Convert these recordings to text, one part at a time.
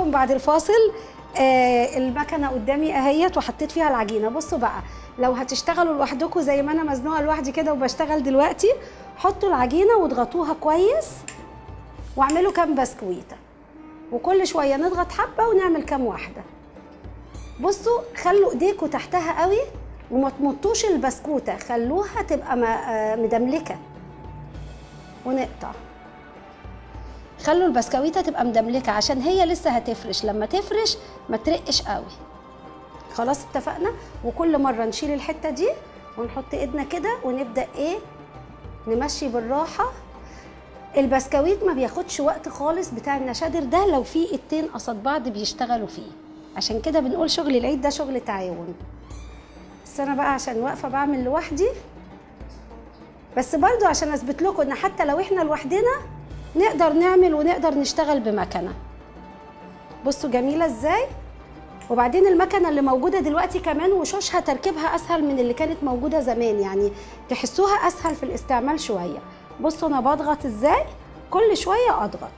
لكم بعد الفاصل آه المكنه قدامي اهيت وحطيت فيها العجينه بصوا بقى لو هتشتغلوا لوحدكم زي ما انا مزنوقه لوحدي كده وبشتغل دلوقتي حطوا العجينه واضغطوها كويس واعملوا كام بسكويته وكل شويه نضغط حبه ونعمل كام واحده بصوا خلوا ايديكم تحتها قوي وما تمطوش البسكوته خلوها تبقى م- آه، مدملكه ونقطع خلوا البسكويته تبقى مدملكه عشان هي لسه هتفرش لما تفرش ما ترقش قوي خلاص اتفقنا وكل مره نشيل الحته دي ونحط ايدنا كده ونبدا ايه نمشي بالراحه البسكويت ما بياخدش وقت خالص بتاع النشادر ده لو في ايدتين قصاد بعض بيشتغلوا فيه عشان كده بنقول شغل العيد ده شغل تعاون بس انا بقى عشان واقفه بعمل لوحدي بس برضو عشان اثبت لكم ان حتى لو احنا لوحدنا نقدر نعمل ونقدر نشتغل بمكنه بصوا جميله ازاي وبعدين المكنه اللي موجوده دلوقتي كمان وشوشها تركيبها اسهل من اللي كانت موجوده زمان يعني تحسوها اسهل في الاستعمال شويه بصوا انا بضغط ازاي كل شويه اضغط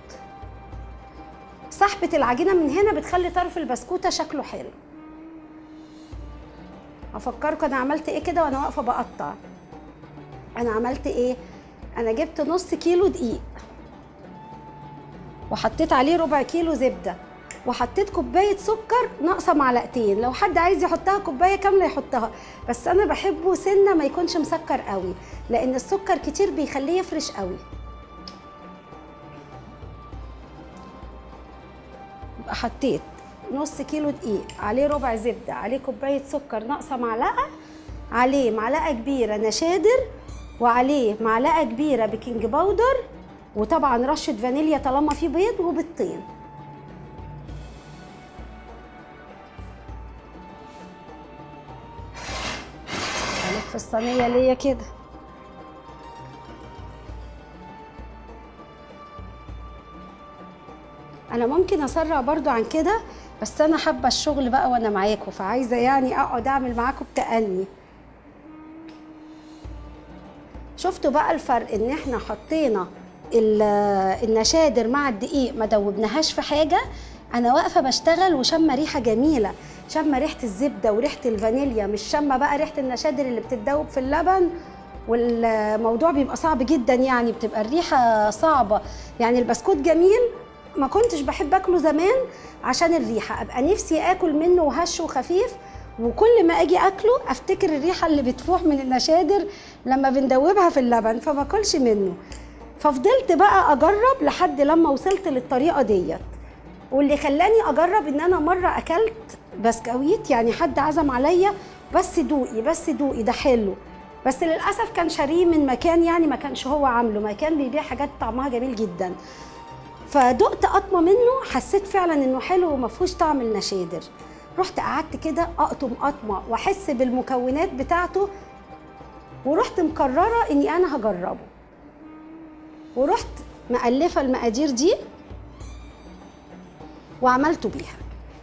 سحبه العجينه من هنا بتخلي طرف البسكوته شكله حلو افكركم انا عملت ايه كده وانا واقفه بقطع انا عملت ايه انا جبت نص كيلو دقيق وحطيت عليه ربع كيلو زبده وحطيت كوبايه سكر ناقصه معلقتين لو حد عايز يحطها كوبايه كامله يحطها بس انا بحبه سنه ما يكونش مسكر قوي لان السكر كتير بيخليه يفرش قوي يبقى حطيت نص كيلو دقيق عليه ربع زبده عليه كوبايه سكر ناقصه معلقه عليه معلقه كبيره نشادر وعليه معلقه كبيره بيكنج باودر وطبعا رشه فانيليا طالما في بيض وبيضتين الف الصينيه ليا كده انا ممكن اسرع برضو عن كده بس انا حابه الشغل بقى وانا معاكم فعايزه يعني اقعد اعمل معاكم بتأني شفتوا بقى الفرق ان احنا حطينا ال- النشادر مع الدقيق ما دوبناهاش في حاجه انا واقفه بشتغل وشامه ريحه جميله شامه ريحه الزبده وريحه الفانيليا مش شامه بقى ريحه النشادر اللي بتتدوب في اللبن والموضوع بيبقى صعب جدا يعني بتبقى الريحه صعبه يعني البسكوت جميل ما كنتش بحب اكله زمان عشان الريحه ابقى نفسي اكل منه وهش وخفيف وكل ما اجي اكله افتكر الريحه اللي بتفوح من النشادر لما بندوبها في اللبن فما اكلش منه ففضلت بقى اجرب لحد لما وصلت للطريقه ديت واللي خلاني اجرب ان انا مره اكلت بسكويت يعني حد عزم عليا بس دوقي بس دوقي ده حلو بس للاسف كان شاريه من مكان يعني ما كانش هو عامله مكان بيبيع حاجات طعمها جميل جدا فدقت قطمه منه حسيت فعلا انه حلو وما فيهوش طعم النشادر رحت قعدت كده اقطم قطمه واحس بالمكونات بتاعته ورحت مقرره اني انا هجربه ورحت مألفه المقادير دي وعملته بيها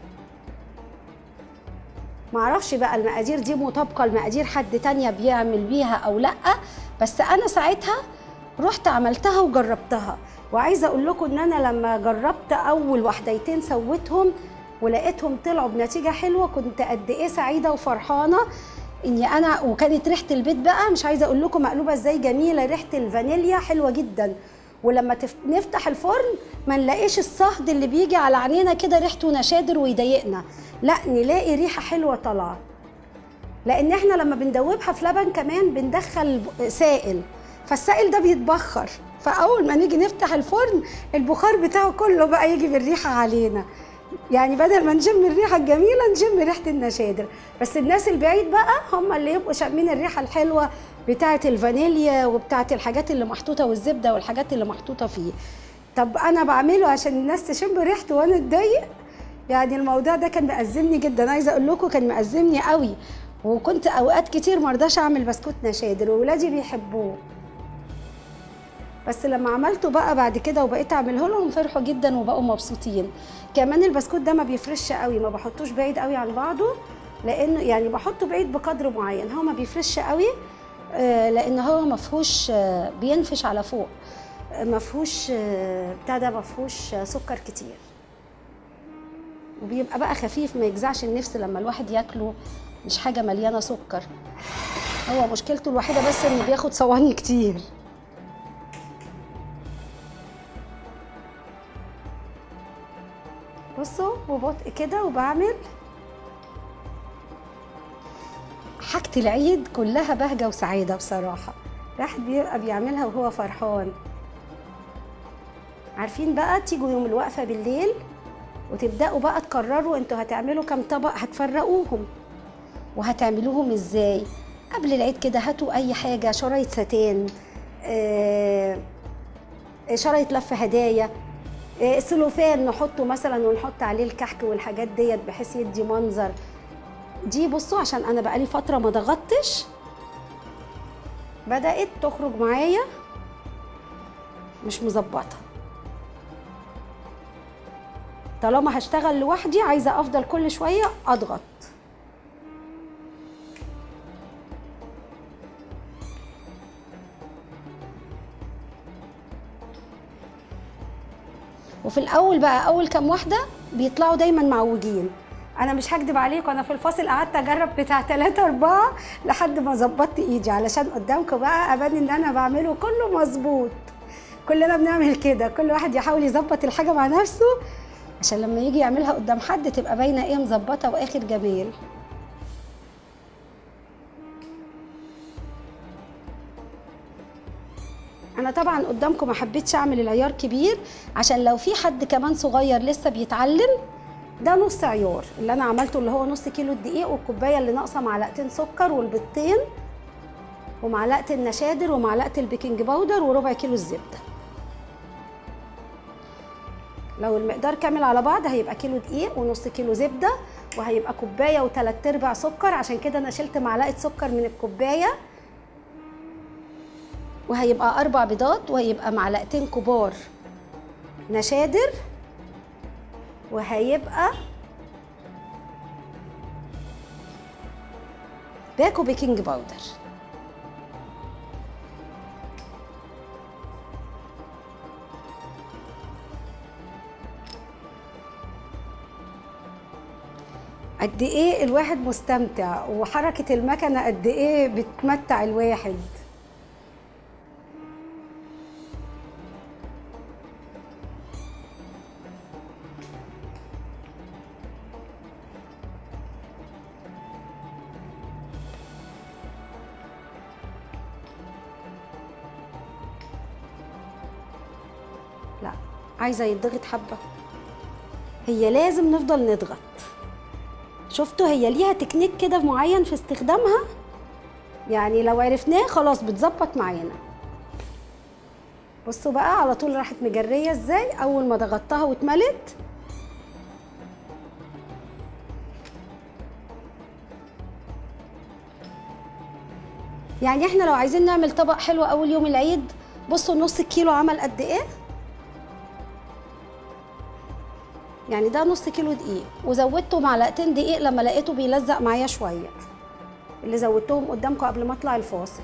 معرفش بقى المقادير دي مطابقه لمقادير حد تانية بيعمل بيها او لا بس انا ساعتها رحت عملتها وجربتها وعايزه اقول لكم ان انا لما جربت اول وحديتين سويتهم ولقيتهم طلعوا بنتيجه حلوه كنت قد ايه سعيده وفرحانه اني انا وكانت ريحه البيت بقى مش عايزه اقول لكم مقلوبه ازاي جميله ريحه الفانيليا حلوه جدا ولما تف... نفتح الفرن ما نلاقيش الصهد اللي بيجي على عينينا كده ريحته نشادر ويضايقنا لا نلاقي ريحه حلوه طالعه لان احنا لما بندوبها في لبن كمان بندخل سائل فالسائل ده بيتبخر فاول ما نيجي نفتح الفرن البخار بتاعه كله بقى يجي بالريحه علينا يعني بدل ما نشم الريحه الجميله نشم ريحه النشادر بس الناس البعيد بقى هم اللي يبقوا شامين الريحه الحلوه بتاعه الفانيليا وبتاعه الحاجات اللي محطوطه والزبده والحاجات اللي محطوطه فيه طب انا بعمله عشان الناس تشم ريحته وانا اتضايق يعني الموضوع ده كان مأزمني جدا عايزه اقول لكم كان مأزمني قوي وكنت اوقات كتير مرضاش اعمل بسكوت نشادر وولادي بيحبوه بس لما عملته بقى بعد كده وبقيت اعمله لهم فرحوا جدا وبقوا مبسوطين كمان البسكوت ده ما بيفرش قوي ما بحطوش بعيد قوي عن بعضه لانه يعني بحطه بعيد بقدر معين هو ما بيفرش قوي آه، لان هو ما فيهوش آه، بينفش على فوق آه، ما فيهوش آه، بتاع ده ما فيهوش آه، سكر كتير وبيبقى بقى خفيف ما يجزعش النفس لما الواحد ياكله مش حاجه مليانه سكر هو مشكلته الوحيده بس انه بياخد صواني كتير بصوا ببطء كده وبعمل حاجة العيد كلها بهجة وسعادة بصراحة الواحد بيبقى بيعملها وهو فرحان عارفين بقى تيجوا يوم الوقفة بالليل وتبدأوا بقى تقرروا انتوا هتعملوا كام طبق هتفرقوهم وهتعملوهم ازاي قبل العيد كده هاتوا اي حاجة شرايط ستان آه، شرايط لف هدايا آه، سلوفان نحطه مثلا ونحط عليه الكحك والحاجات ديت بحيث يدي منظر دي بصوا عشان انا بقالي فتره ما ضغطتش بدات تخرج معايا مش مظبطه طالما هشتغل لوحدي عايزه افضل كل شويه اضغط وفي الاول بقى اول كام واحده بيطلعوا دايما معوجين انا مش هكدب عليكم انا في الفاصل قعدت اجرب بتاع 3 4 لحد ما ظبطت ايدي علشان قدامكم بقى ابان ان انا بعمله كله مظبوط كلنا بنعمل كده كل واحد يحاول يظبط الحاجه مع نفسه عشان لما يجي يعملها قدام حد تبقى باينه ايه مظبطه واخر جمال انا طبعا قدامكم ما حبيتش اعمل العيار كبير عشان لو في حد كمان صغير لسه بيتعلم ده نص عيار اللي انا عملته اللي هو نص كيلو الدقيق والكوبايه اللي ناقصه معلقتين سكر والبيضتين ومعلقه النشادر ومعلقه البيكنج باودر وربع كيلو الزبده لو المقدار كامل على بعض هيبقى كيلو دقيق ونص كيلو زبده وهيبقى كوبايه وثلاث ارباع سكر عشان كده انا شلت معلقه سكر من الكوبايه وهيبقى اربع بيضات وهيبقى معلقتين كبار نشادر وهيبقى باكو بيكنج باودر قد ايه الواحد مستمتع وحركة المكنة قد ايه بتمتع الواحد لا عايزه يتضغط حبه هي لازم نفضل نضغط شفتوا هي ليها تكنيك كده معين في استخدامها يعني لو عرفناه خلاص بتظبط معانا بصوا بقى على طول راحت مجريه ازاي اول ما ضغطتها واتملت يعني احنا لو عايزين نعمل طبق حلو اول يوم العيد بصوا نص الكيلو عمل قد ايه يعني ده نص كيلو دقيق وزودته معلقتين دقيق لما لقيته بيلزق معايا شويه اللي زودتهم قدامكم قبل ما اطلع الفاصل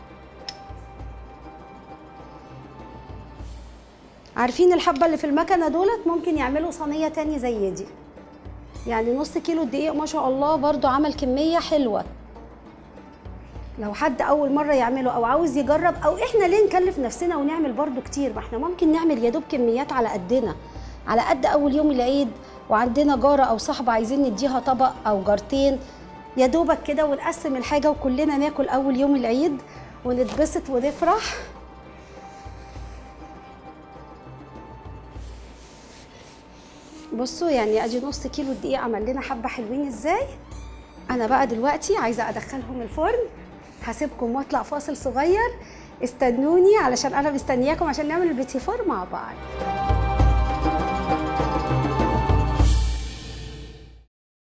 عارفين الحبه اللي في المكنه دولت ممكن يعملوا صينيه تاني زي دي يعني نص كيلو دقيق ما شاء الله برضو عمل كميه حلوه لو حد اول مره يعمله او عاوز يجرب او احنا ليه نكلف نفسنا ونعمل برضو كتير ما احنا ممكن نعمل يا دوب كميات على قدنا على قد اول يوم العيد وعندنا جاره او صاحبه عايزين نديها طبق او جارتين يا دوبك كده ونقسم الحاجه وكلنا ناكل اول يوم العيد ونتبسط ونفرح بصوا يعني ادي نص كيلو الدقيق عمل لنا حبه حلوين ازاي انا بقى دلوقتي عايزه ادخلهم الفرن هسيبكم واطلع فاصل صغير استنوني علشان انا مستنياكم عشان نعمل البيتي فور مع بعض